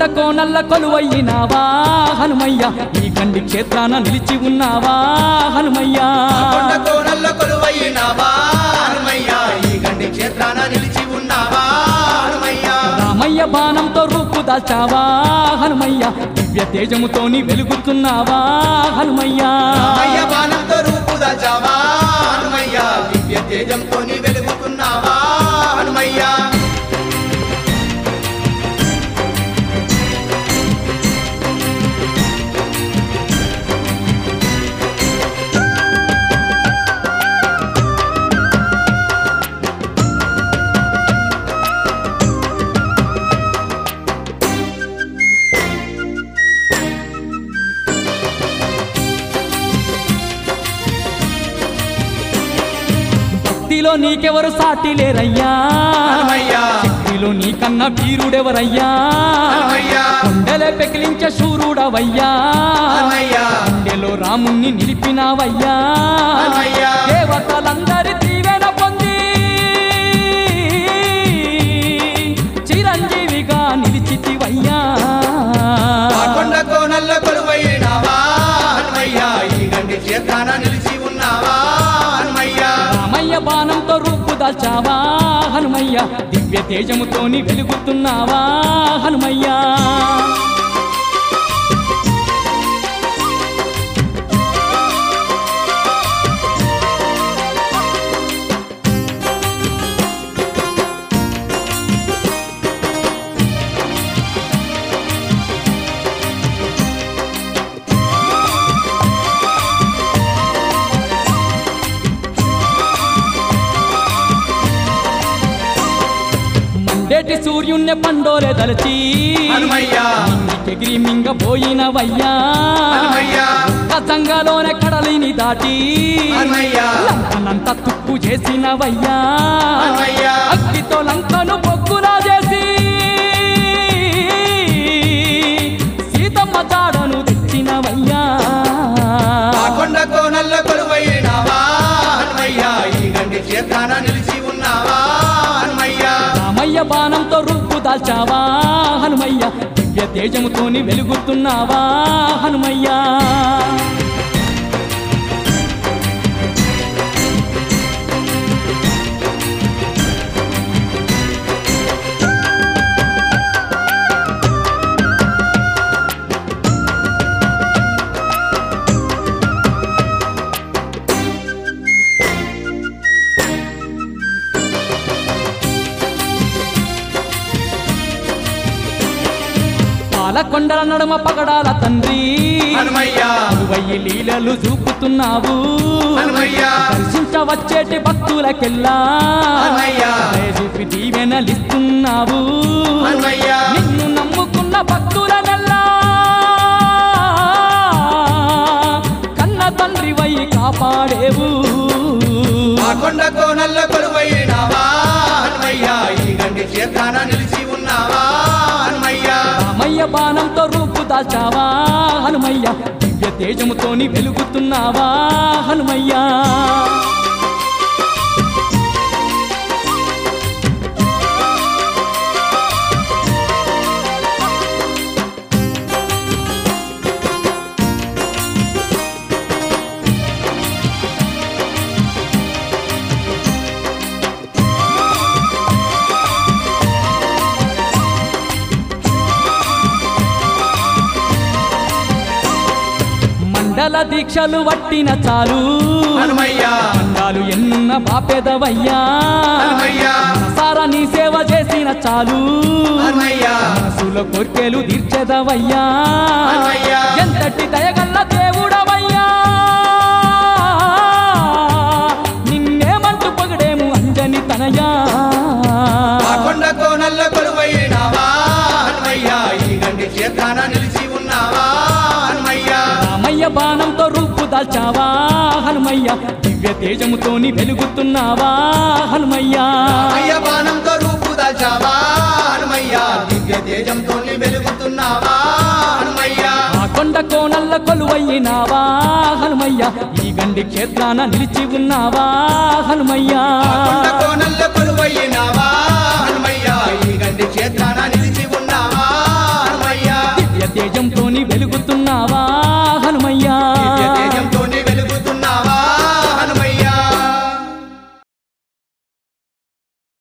కొండ కోనల్ల కొలువయ్యినావా హనుమయ్య ఈ గండి క్షేత్రాన నిలిచి ఉన్నావా హనుమయ్య కొండ కోనల్ల కొలువైనావా హనుమయ్య ఈ గండి క్షేత్రాన నిలిచి ఉన్నావా హనుమయ్య రామయ్య బాణంతో రూపు దాల్చావా హనుమయ్య దివ్య తేజముతోని వెలుగుతున్నావా హనుమయ్య రామయ్య బాణంతో రూపు దాచావా హనుమయ్య దివ్య తేజంతో వెలుగుతున్నావా హనుమయ్య భక్తిలో నీకెవరు సాటి లేరయ్యా హనుమయ్య శక్తిలో నీకన్నా వీరుడెవరయ్యా హనుమయ్య కొండలే పెకిలించే శూరుడవయ్యా హనుమయ్య గుండెలో రాముణ్ణి నిలిపినావయ్యా హనుమయ్య దేవతలందరి దీవెన పొంది చిరంజీవిగా నిలిచితివయ్యా ఆ కొండ కోనల్ల కొలువైనావా హనుమయ్య ఈ గండి క్షేత్రాన నిలిచి ఉన్నావా హనుమయ్య రామయ్య బాణంతో రూపు దాల్చావా హనుమయ్య దివ్య తేజముతోని వెలుగుతున్నావా హనుమయ్యా మండేటి సూర్యుణ్ణి పండోలే దలచి హనుమయ్య ఎగిరి మింగపోయినవయ్యా హనుమయ్య కసంగలోనే కడలిని దాటి హనుమయ్య లంకనంత తుప్పు చేసినవయ్యా హనుమయ్య అగ్గితో లంకను బొగ్గులా చేసి సీతమ్మ జాడను తెచ్చినవయ్యా ఆ కొండ కోనల్ల కొలువైనావా హనుమయ్య ఈ గండి క్షేత్రాన నిలిచి ఉన్నావా హనుమయ్య రామయ్య బాణంతో రూపు దాల్చావా హనుమయ్య దివ్య తేజముతోని వెలుగుతున్నావా హనుమయ్యా పాలకొండల నడుమ పగడాల తండ్రి హనుమయ్య వెయ్యి లీలలు చూపుతున్నావు హనుమయ్య దర్శించవచ్చేటి భక్తులకెల్లా హనుమయ్య దయచూపి దీవెనలిస్తున్నావు హనుమయ్య నిన్ను నమ్ముకున్న భక్తులనెల్లా కన్న తండ్రి వై కాపాడేవు ఆ కొండ కోనల్ల కొలువైనావా హనుమయ్య ఈ గండి క్షేత్రాన నిలిచి ఉన్నావా హనుమయ్య రామయ్య బాణంతో రూపు దాల్చావా హనుమయ్య దివ్య తేజముతోని వెలుగుతున్నావా హనుమయ్యా మండల దీక్షలు వట్టిన చాలు హనుమయ్య అందాలు ఎన్నున్న బాపెదవయ్యా హనుమయ్య సారా నీ సేవ చేసిన చాలు హనుమయ్య మనసులో కోర్కెలు తీర్చెదవయ్యా హనుమయ్య ఎంతటి దయగల్ల దేవుడవయ్యా నిన్నేమంటూ పొగడేము అంజని తనయా ఆ కొండ కోనల్ల కొలువైనావా హనుమయ్య ఈ గండి క్షేత్రాన నిలిచి ఉన్నావా హనుమయ్య రామయ్య బాణంతో రూపు దాల్చావా హనుమయ్య దివ్య తేజముతోని వెలుగుతున్నావా హనుమయ్యా అయ్య బాణంతో రూపు దాచావా హనుమయ్య దివ్య తేజంతో వెలుగుతున్నావా హనుమయ్య ఆ కొండ కోనల్ల కొలువయ్యినావా హనుమయ్య ఈ గండి క్షేత్రాన నిలిచి ఉన్నావా హనుమయ్యా కొండ కోనల్ల కొలువయ్యినావా హనుమయ్య ఈ గండి క్షేత్రాన నిలిచి